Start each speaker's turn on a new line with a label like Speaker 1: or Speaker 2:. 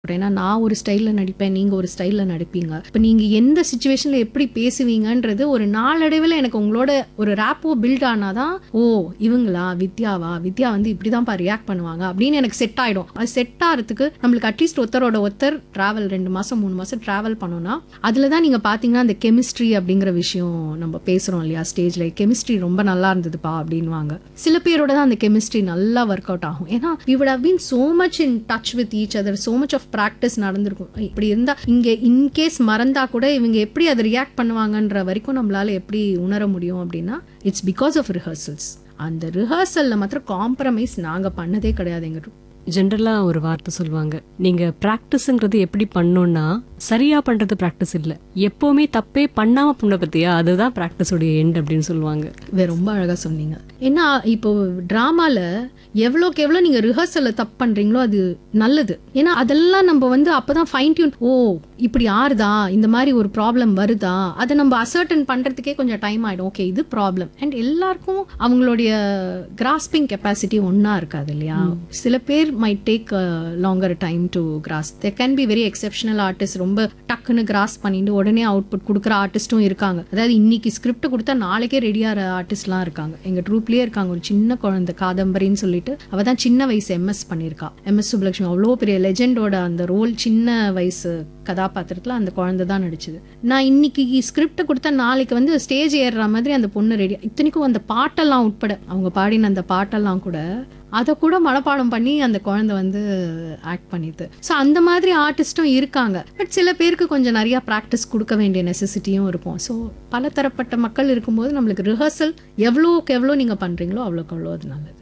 Speaker 1: ஏன்னா நான் ஒரு ஸ்டைலில் நடிப்பேன் நீங்கள் ஒரு ஸ்டைலில் நடிப்பீங்க இப்போ நீங்கள் எந்த சுச்சுவேஷனில் எப்படி பேசுவீங்கன்றது ஒரு நாளடைவில் எனக்கு உங்களோட ஒரு ரேப்போ பில்ட் ஆனாதான் ஓ இவங்களா வித்யாவா வித்யா வந்து இப்படி தான்ப்பா ரியாக்ட் பண்ணுவாங்க அப்படின்னு எனக்கு செட் ஆகிடும் அது செட் ஆகிறதுக்கு நம்மளுக்கு அட்லீஸ்ட் ஒருத்தரோட ஒருத்தர் ட்ராவல் ரெண்டு மாதம் மூணு மாதம் ட்ராவல் பண்ணோம்னா அதில் தான் நீங்கள் பார்த்தீங்கன்னா அந்த கெமிஸ்ட்ரி அப்படிங்கிற விஷயம் நம்ம பேசுகிறோம் இல்லையா ஸ்டேஜில் கெமிஸ்ட்ரி ரொம்ப நல்லா இருந்ததுப்பா அப்படின்வாங்க சில பேரோட தான் அந்த கெமிஸ்ட்ரி நல்லா ஒர்க் அவுட் ஆகும் ஏன்னா we would have been so much in touch with each other so much of practice நடந்திருக்கும் இப்படி இருந்தா இங்க இன்கேஸ் மறந்தா கூட இவங்க எப்படி அதை ரியாக்ட் பண்ணுவாங்கன்ற வரைக்கும் நம்மளால எப்படி உணர முடியும் அப்படின்னா இட்ஸ் பிகாஸ் ஆஃப் ரிஹர்சல்ஸ் அந்த ரிஹர்சல்ல மாத்திரம் காம்ப்ரமைஸ் நாங்க பண்ணதே கிடையாது எங்க
Speaker 2: ஜென்ரலா ஒரு வார்த்தை சொல்லுவாங்க நீங்க பிராக்டிஸ்ங்கிறது எப்படி பண்ணோம்னா சரியா பண்றது பிராக்டிஸ் இல்ல எப்பவுமே தப்பே பண்ணாம பண்ண பத்தியா அதுதான் பிராக்டிஸோடைய எண்ட் அப்படின்னு சொல்லுவாங்க
Speaker 1: இதை ரொம்ப அழகா சொன்னீங்க ஏன்னா இப்போ டிராமால எவ்வளோக்கு எவ்வளோ நீங்க ரிஹர்சல்ல தப்பு பண்றீங்களோ அது நல்லது ஏன்னா அதெல்லாம் நம்ம வந்து அப்பதான் ஃபைன் டியூன் ஓ இப்படி ஆறுதா இந்த மாதிரி ஒரு ப்ராப்ளம் வருதா அதை நம்ம அசர்டன் பண்றதுக்கே கொஞ்சம் டைம் ஆயிடும் ஓகே இது ப்ராப்ளம் அண்ட் எல்லாருக்கும் அவங்களுடைய கிராஸ்பிங் கெப்பாசிட்டி ஒன்னா இருக்காது இல்லையா சில பேர் may take longer time to cross they can be very exceptional artist ரொம்ப டக்குன்னு கிராஸ் பண்ணிட்டு உடனே அவுட்புட் கொடுக்குற ஆர்டிஸ்ட்டும் இருக்காங்க அதாவது இன்னைக்கு ஸ்கிரிப்ட் கொடுத்தா நாளைக்கே ரெடியாகிற ஆர்டிஸ்ட்லாம் இருக்காங்க எங்க ட்ரூப்லயே இருக்காங்க ஒரு சின்ன குழந்தை காதம்பரின்னு சொல்லிட்டு அவ தான் சின்ன வயசு எம்எஸ் பண்ணியிருக்கா எம்எஸ் சுப்புலட்சுமி அவ்வளோ பெரிய லெஜெண்டோட அந்த ரோல் சின்ன வயசு கதாபாத்திரத்துல அந்த குழந்தை தான் நடிச்சது நான் இன்னைக்கு ஸ்கிரிப்ட் கொடுத்தா நாளைக்கு வந்து ஸ்டேஜ் ஏறுற மாதிரி அந்த பொண்ணு ரெடி இத்தனைக்கும் அந்த பாட்டெல்லாம் உட்பட அவங்க பாடின அந்த பாட்டெல்லாம் கூட அதை கூட மனப்பாடம் பண்ணி அந்த குழந்தை வந்து ஆக்ட் பண்ணிது ஸோ அந்த மாதிரி ஆர்டிஸ்ட்டும் இருக்காங்க பட் சில பேருக்கு கொஞ்சம் நிறைய ப்ராக்டிஸ் கொடுக்க வேண்டிய நெசசிட்டியும் இருக்கும் ஸோ பலதரப்பட்ட மக்கள் இருக்கும்போது நம்மளுக்கு ரிஹர்சல் எவ்வளோக்கு எவ்வளோ நீங்கள் பண்ணுறீங்களோ அவ்வளோக்கு அவ்வளோ அது நல்லது